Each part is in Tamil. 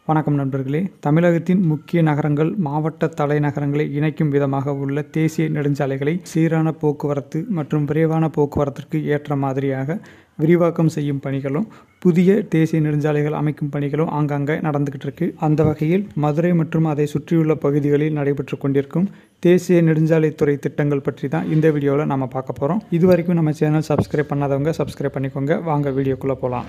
வணக்கம் நண்பர்களே தமிழகத்தின் முக்கிய நகரங்கள் மாவட்ட தலைநகரங்களை இணைக்கும் விதமாக உள்ள தேசிய நெடுஞ்சாலைகளை சீரான போக்குவரத்து மற்றும் விரைவான போக்குவரத்திற்கு ஏற்ற மாதிரியாக விரிவாக்கம் செய்யும் பணிகளும் புதிய தேசிய நெடுஞ்சாலைகள் அமைக்கும் பணிகளும் ஆங்காங்கே நடந்துகிட்டு இருக்கு அந்த வகையில் மதுரை மற்றும் அதை சுற்றியுள்ள பகுதிகளில் நடைபெற்று கொண்டிருக்கும் தேசிய நெடுஞ்சாலைத்துறை திட்டங்கள் பற்றி தான் இந்த வீடியோவில் நம்ம பார்க்க போகிறோம் இது வரைக்கும் நம்ம சேனல் சப்ஸ்கிரைப் பண்ணாதவங்க சப்ஸ்கிரைப் பண்ணிக்கோங்க வாங்க வீடியோக்குள்ளே போகலாம்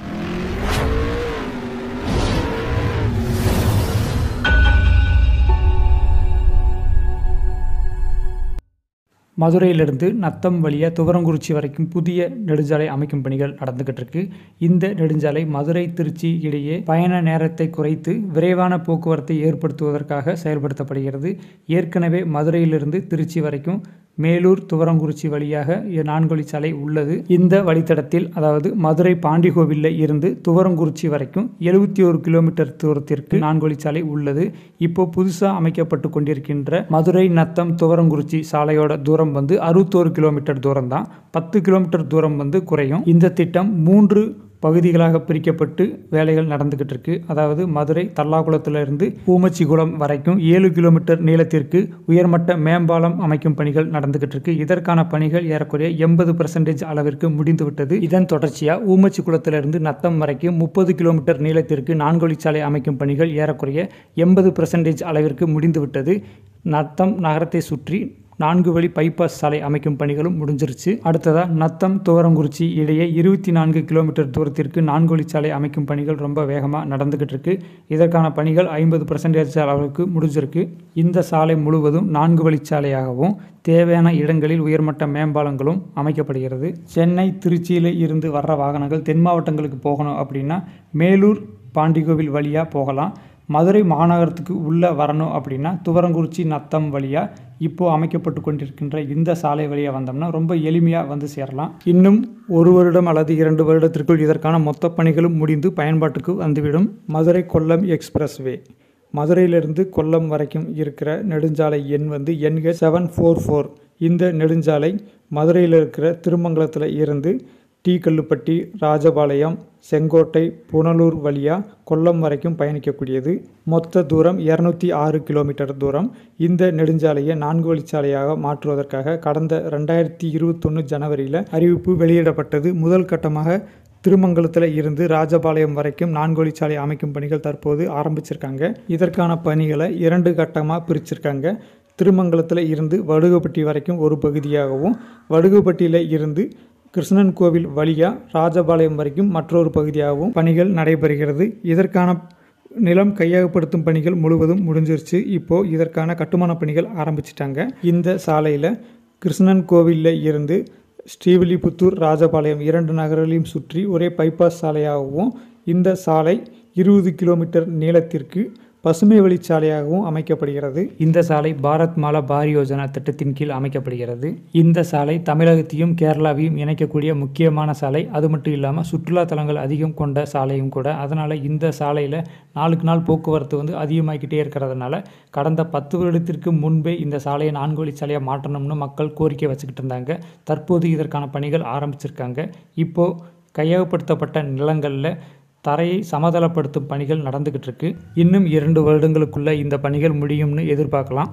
மதுரையிலிருந்து நத்தம் வழியாக துவரங்குறிச்சி வரைக்கும் புதிய நெடுஞ்சாலை அமைக்கும் பணிகள் நடந்துகிட்டு இருக்கு இந்த நெடுஞ்சாலை மதுரை திருச்சி இடையே பயண நேரத்தை குறைத்து விரைவான போக்குவரத்தை ஏற்படுத்துவதற்காக செயல்படுத்தப்படுகிறது ஏற்கனவே மதுரையிலிருந்து திருச்சி வரைக்கும் மேலூர் துவரங்குறிச்சி வழியாக நான்கு வழிச்சாலை உள்ளது இந்த வழித்தடத்தில் அதாவது மதுரை பாண்டிகோவிலில் இருந்து துவரங்குறிச்சி வரைக்கும் எழுபத்தி ஒரு கிலோமீட்டர் தூரத்திற்கு நான்கு வழிச்சாலை உள்ளது இப்போ புதுசாக அமைக்கப்பட்டு கொண்டிருக்கின்ற மதுரை நத்தம் துவரங்குறிச்சி சாலையோட தூரம் வந்து அறுபத்தோரு கிலோமீட்டர் தூரம் தான் பத்து கிலோமீட்டர் தூரம் வந்து குறையும் இந்த திட்டம் மூன்று பகுதிகளாக பிரிக்கப்பட்டு வேலைகள் நடந்துகிட்டு இருக்கு அதாவது மதுரை தல்லாகுளத்திலிருந்து ஊமச்சிகுளம் வரைக்கும் ஏழு கிலோமீட்டர் நீளத்திற்கு உயர்மட்ட மேம்பாலம் அமைக்கும் பணிகள் நடந்துகிட்டு இருக்கு இதற்கான பணிகள் ஏறக்குறைய எண்பது பெர்சன்டேஜ் அளவிற்கு முடிந்துவிட்டது இதன் தொடர்ச்சியாக ஊமச்சிக்குளத்திலிருந்து நத்தம் வரைக்கும் முப்பது கிலோமீட்டர் நீளத்திற்கு நான்கு வழிச்சாலை அமைக்கும் பணிகள் ஏறக்குறைய எண்பது பெர்சன்டேஜ் அளவிற்கு முடிந்துவிட்டது நத்தம் நகரத்தை சுற்றி நான்கு வழி பைபாஸ் சாலை அமைக்கும் பணிகளும் முடிஞ்சிருச்சு அடுத்ததாக நத்தம் துவரங்குறிச்சி இடையே இருபத்தி நான்கு கிலோமீட்டர் தூரத்திற்கு நான்கு வழிச்சாலை அமைக்கும் பணிகள் ரொம்ப வேகமாக நடந்துகிட்டு இருக்கு இதற்கான பணிகள் ஐம்பது பர்சன்டேஜ் அளவுக்கு முடிஞ்சிருக்கு இந்த சாலை முழுவதும் நான்கு வழிச்சாலையாகவும் தேவையான இடங்களில் உயர்மட்ட மேம்பாலங்களும் அமைக்கப்படுகிறது சென்னை திருச்சியில் இருந்து வர்ற வாகனங்கள் தென் மாவட்டங்களுக்கு போகணும் அப்படின்னா மேலூர் பாண்டிகோவில் வழியாக போகலாம் மதுரை மாநகரத்துக்கு உள்ளே வரணும் அப்படின்னா துவரங்குறிச்சி நத்தம் வழியாக இப்போது அமைக்கப்பட்டு கொண்டிருக்கின்ற இந்த சாலை வழியாக வந்தோம்னா ரொம்ப எளிமையாக வந்து சேரலாம் இன்னும் ஒரு வருடம் அல்லது இரண்டு வருடத்திற்குள் இதற்கான மொத்த பணிகளும் முடிந்து பயன்பாட்டுக்கு வந்துவிடும் மதுரை கொல்லம் எக்ஸ்பிரஸ் வே மதுரையிலிருந்து கொல்லம் வரைக்கும் இருக்கிற நெடுஞ்சாலை எண் வந்து எண்கள் செவன் ஃபோர் ஃபோர் இந்த நெடுஞ்சாலை மதுரையில் இருக்கிற திருமங்கலத்தில் இருந்து டி கல்லுப்பட்டி ராஜபாளையம் செங்கோட்டை புனலூர் வழியாக கொல்லம் வரைக்கும் பயணிக்கக்கூடியது மொத்த தூரம் இரநூத்தி ஆறு கிலோமீட்டர் தூரம் இந்த நெடுஞ்சாலையை நான்கு வழிச்சாலையாக மாற்றுவதற்காக கடந்த ரெண்டாயிரத்தி இருபத்தொன்று ஜனவரியில் அறிவிப்பு வெளியிடப்பட்டது முதல் கட்டமாக திருமங்கலத்தில் இருந்து ராஜபாளையம் வரைக்கும் நான்கு வழிச்சாலை அமைக்கும் பணிகள் தற்போது ஆரம்பிச்சிருக்காங்க இதற்கான பணிகளை இரண்டு கட்டமாக பிரிச்சிருக்காங்க திருமங்கலத்தில் இருந்து வடுகப்பட்டி வரைக்கும் ஒரு பகுதியாகவும் வடுகப்பட்டியில் இருந்து கிருஷ்ணன் கோவில் வழியாக ராஜபாளையம் வரைக்கும் மற்றொரு பகுதியாகவும் பணிகள் நடைபெறுகிறது இதற்கான நிலம் கையகப்படுத்தும் பணிகள் முழுவதும் முடிஞ்சிருச்சு இப்போது இதற்கான கட்டுமான பணிகள் ஆரம்பிச்சிட்டாங்க இந்த சாலையில் கிருஷ்ணன் கோவிலில் இருந்து ஸ்ரீவில்லிபுத்தூர் ராஜபாளையம் இரண்டு நகர்களையும் சுற்றி ஒரே பைபாஸ் சாலையாகவும் இந்த சாலை இருபது கிலோமீட்டர் நீளத்திற்கு பசுமை வழிச்சாலையாகவும் அமைக்கப்படுகிறது இந்த சாலை பாரத் மாலா பாரி யோஜனா திட்டத்தின் கீழ் அமைக்கப்படுகிறது இந்த சாலை தமிழகத்தையும் கேரளாவையும் இணைக்கக்கூடிய முக்கியமான சாலை அது மட்டும் இல்லாமல் சுற்றுலா தலங்கள் அதிகம் கொண்ட சாலையும் கூட அதனால் இந்த சாலையில் நாளுக்கு நாள் போக்குவரத்து வந்து அதிகமாகிக்கிட்டே இருக்கிறதுனால கடந்த பத்து வருடத்திற்கு முன்பே இந்த சாலையை நான்கு வழிச்சாலையாக மாற்றணும்னு மக்கள் கோரிக்கை வச்சுக்கிட்டு இருந்தாங்க தற்போது இதற்கான பணிகள் ஆரம்பிச்சிருக்காங்க இப்போது கையகப்படுத்தப்பட்ட நிலங்களில் தரையை சமதளப்படுத்தும் பணிகள் நடந்துக்கிட்டு இருக்கு இன்னும் இரண்டு வருடங்களுக்குள்ள இந்த பணிகள் முடியும்னு எதிர்பார்க்கலாம்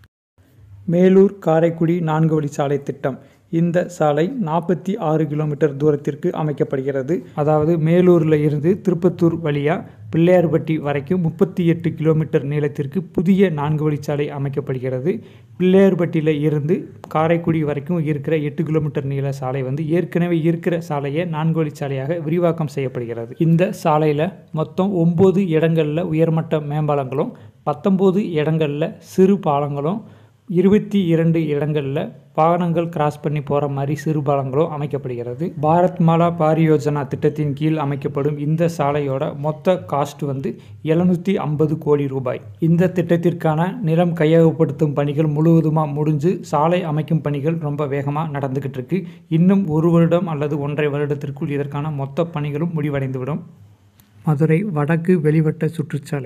மேலூர் காரைக்குடி நான்கு வழி சாலை திட்டம் இந்த சாலை நாற்பத்தி ஆறு கிலோமீட்டர் தூரத்திற்கு அமைக்கப்படுகிறது அதாவது மேலூரில் இருந்து திருப்பத்தூர் வழியாக பிள்ளையார்பட்டி வரைக்கும் முப்பத்தி எட்டு கிலோமீட்டர் நீளத்திற்கு புதிய நான்கு வழிச்சாலை அமைக்கப்படுகிறது பிள்ளையார்பட்டியில் இருந்து காரைக்குடி வரைக்கும் இருக்கிற எட்டு கிலோமீட்டர் நீள சாலை வந்து ஏற்கனவே இருக்கிற சாலையை நான்கு வழிச்சாலையாக விரிவாக்கம் செய்யப்படுகிறது இந்த சாலையில் மொத்தம் ஒம்பது இடங்களில் உயர்மட்ட மேம்பாலங்களும் பத்தொம்போது இடங்களில் சிறு பாலங்களும் இருபத்தி இரண்டு இடங்களில் வாகனங்கள் கிராஸ் பண்ணி போகிற மாதிரி சிறு பாலங்களும் அமைக்கப்படுகிறது பாரத் மாலா பாரியோஜனா திட்டத்தின் கீழ் அமைக்கப்படும் இந்த சாலையோட மொத்த காஸ்ட் வந்து எழுநூற்றி ஐம்பது கோடி ரூபாய் இந்த திட்டத்திற்கான நிலம் கையகப்படுத்தும் பணிகள் முழுவதுமாக முடிஞ்சு சாலை அமைக்கும் பணிகள் ரொம்ப வேகமாக நடந்துக்கிட்டு இருக்கு இன்னும் ஒரு வருடம் அல்லது ஒன்றரை வருடத்திற்குள் இதற்கான மொத்த பணிகளும் முடிவடைந்துவிடும் மதுரை வடக்கு வெளிவட்ட சுற்றுச்சாலை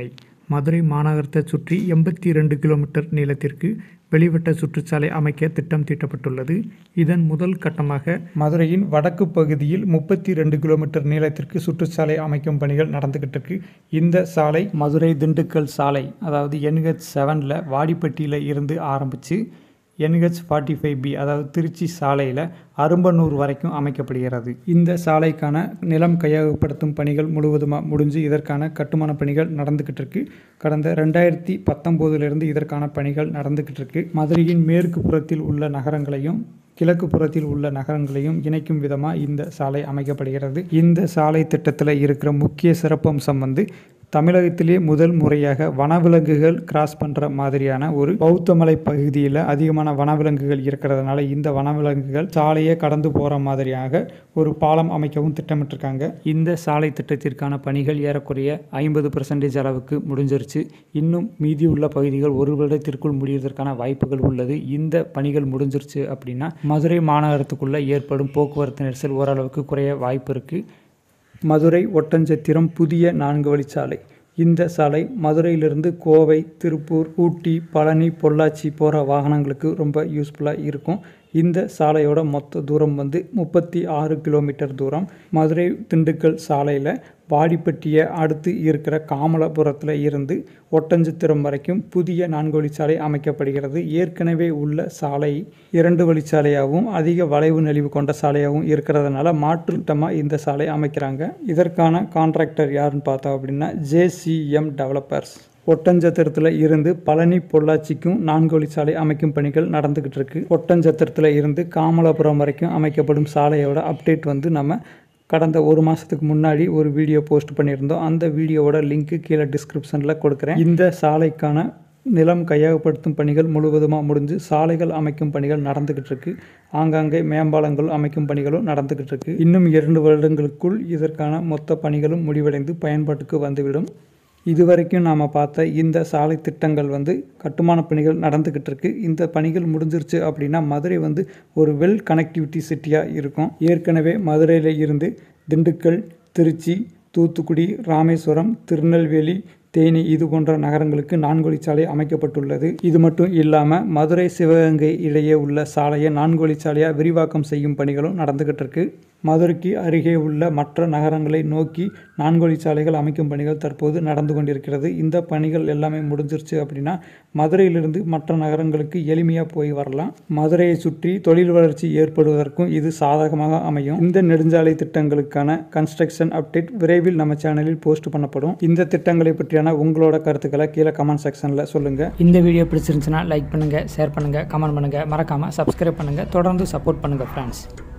மதுரை மாநகரத்தை சுற்றி எண்பத்தி ரெண்டு கிலோமீட்டர் நீளத்திற்கு வெளிவட்ட சுற்றுச்சாலை அமைக்க திட்டம் தீட்டப்பட்டுள்ளது இதன் முதல் கட்டமாக மதுரையின் வடக்கு பகுதியில் முப்பத்தி ரெண்டு கிலோமீட்டர் நீளத்திற்கு சுற்றுச்சாலை அமைக்கும் பணிகள் நடந்துகிட்டு இருக்கு இந்த சாலை மதுரை திண்டுக்கல் சாலை அதாவது என்ஹெச் செவனில் வாடிப்பட்டியில் இருந்து ஆரம்பித்து என்ஹெச் ஃபார்ட்டி ஃபைவ் பி அதாவது திருச்சி சாலையில் அரும்பனூர் வரைக்கும் அமைக்கப்படுகிறது இந்த சாலைக்கான நிலம் கையகப்படுத்தும் பணிகள் முழுவதுமாக முடிஞ்சு இதற்கான கட்டுமான பணிகள் நடந்துக்கிட்டு இருக்கு கடந்த ரெண்டாயிரத்தி பத்தொம்போதுலேருந்து இதற்கான பணிகள் நடந்துக்கிட்டு இருக்கு மதுரையின் மேற்கு புறத்தில் உள்ள நகரங்களையும் கிழக்கு புறத்தில் உள்ள நகரங்களையும் இணைக்கும் விதமாக இந்த சாலை அமைக்கப்படுகிறது இந்த சாலை திட்டத்தில் இருக்கிற முக்கிய சிறப்பம்சம் வந்து தமிழகத்திலே முதல் முறையாக வனவிலங்குகள் கிராஸ் பண்ணுற மாதிரியான ஒரு பௌத்தமலை பகுதியில் அதிகமான வனவிலங்குகள் இருக்கிறதுனால இந்த வனவிலங்குகள் சாலையை கடந்து போகிற மாதிரியாக ஒரு பாலம் அமைக்கவும் திட்டமிட்டிருக்காங்க இந்த சாலை திட்டத்திற்கான பணிகள் ஏறக்குறைய ஐம்பது பர்சன்டேஜ் அளவுக்கு முடிஞ்சிருச்சு இன்னும் மீதி உள்ள பகுதிகள் ஒரு வருடத்திற்குள் முடிவதற்கான வாய்ப்புகள் உள்ளது இந்த பணிகள் முடிஞ்சிருச்சு அப்படின்னா மதுரை மாநகரத்துக்குள்ளே ஏற்படும் போக்குவரத்து நெரிசல் ஓரளவுக்கு குறைய வாய்ப்பு இருக்குது மதுரை ஒட்டஞ்சத்திரம் புதிய நான்கு வழிச்சாலை இந்த சாலை மதுரையிலிருந்து கோவை திருப்பூர் ஊட்டி பழனி பொள்ளாச்சி போகிற வாகனங்களுக்கு ரொம்ப யூஸ்ஃபுல்லாக இருக்கும் இந்த சாலையோட மொத்த தூரம் வந்து முப்பத்தி ஆறு கிலோமீட்டர் தூரம் மதுரை திண்டுக்கல் சாலையில் வாடிப்பட்டியை அடுத்து இருக்கிற காமலபுரத்தில் இருந்து ஒட்டஞ்சத்திரம் வரைக்கும் புதிய நான்கு வழிச்சாலை அமைக்கப்படுகிறது ஏற்கனவே உள்ள சாலை இரண்டு வழிச்சாலையாகவும் அதிக வளைவு நெளிவு கொண்ட சாலையாகவும் இருக்கிறதுனால மாற்றுட்டமாக இந்த சாலை அமைக்கிறாங்க இதற்கான கான்ட்ராக்டர் யாருன்னு பார்த்தோம் அப்படின்னா ஜேசிஎம் டெவலப்பர்ஸ் ஒட்டஞ்சத்திரத்தில் இருந்து பழனி பொள்ளாச்சிக்கும் நான்கு வழிச்சாலை அமைக்கும் பணிகள் நடந்துக்கிட்டு இருக்கு ஒட்டஞ்சத்திரத்தில் இருந்து காமலாபுரம் வரைக்கும் அமைக்கப்படும் சாலையோட அப்டேட் வந்து நம்ம கடந்த ஒரு மாதத்துக்கு முன்னாடி ஒரு வீடியோ போஸ்ட் பண்ணியிருந்தோம் அந்த வீடியோவோட லிங்க்கு கீழே டிஸ்கிரிப்ஷனில் கொடுக்குறேன் இந்த சாலைக்கான நிலம் கையகப்படுத்தும் பணிகள் முழுவதுமாக முடிஞ்சு சாலைகள் அமைக்கும் பணிகள் நடந்துக்கிட்டு இருக்கு ஆங்காங்கே மேம்பாலங்கள் அமைக்கும் பணிகளும் நடந்துக்கிட்டு இருக்கு இன்னும் இரண்டு வருடங்களுக்குள் இதற்கான மொத்த பணிகளும் முடிவடைந்து பயன்பாட்டுக்கு வந்துவிடும் இதுவரைக்கும் நாம் பார்த்த இந்த சாலை திட்டங்கள் வந்து கட்டுமான பணிகள் நடந்துக்கிட்டு இருக்கு இந்த பணிகள் முடிஞ்சிருச்சு அப்படின்னா மதுரை வந்து ஒரு வெல் கனெக்டிவிட்டி சிட்டியாக இருக்கும் ஏற்கனவே மதுரையில் இருந்து திண்டுக்கல் திருச்சி தூத்துக்குடி ராமேஸ்வரம் திருநெல்வேலி தேனி இது போன்ற நகரங்களுக்கு நான்கு வழிச்சாலை அமைக்கப்பட்டுள்ளது இது மட்டும் இல்லாமல் மதுரை சிவகங்கை இடையே உள்ள சாலையை நான்கு வழிச்சாலையாக விரிவாக்கம் செய்யும் பணிகளும் நடந்துக்கிட்டு இருக்கு மதுரைக்கு அருகே உள்ள மற்ற நகரங்களை நோக்கி நான்கு வழிச்சாலைகள் அமைக்கும் பணிகள் தற்போது நடந்து கொண்டிருக்கிறது இந்த பணிகள் எல்லாமே முடிஞ்சிருச்சு அப்படின்னா மதுரையிலிருந்து மற்ற நகரங்களுக்கு எளிமையாக போய் வரலாம் மதுரையை சுற்றி தொழில் வளர்ச்சி ஏற்படுவதற்கும் இது சாதகமாக அமையும் இந்த நெடுஞ்சாலை திட்டங்களுக்கான கன்ஸ்ட்ரக்ஷன் அப்டேட் விரைவில் நம்ம சேனலில் போஸ்ட் பண்ணப்படும் இந்த திட்டங்களை பற்றியான உங்களோட கருத்துக்களை கீழே கமெண்ட் செக்ஷனில் சொல்லுங்கள் இந்த வீடியோ பிடிச்சிருந்துச்சுன்னா லைக் பண்ணுங்கள் ஷேர் பண்ணுங்கள் கமெண்ட் பண்ணுங்கள் மறக்காமல் சப்ஸ்கிரைப் பண்ணுங்கள் தொடர்ந்து சப்போர்ட் பண்ணுங்கள் ஃப்ரெண்ட்ஸ்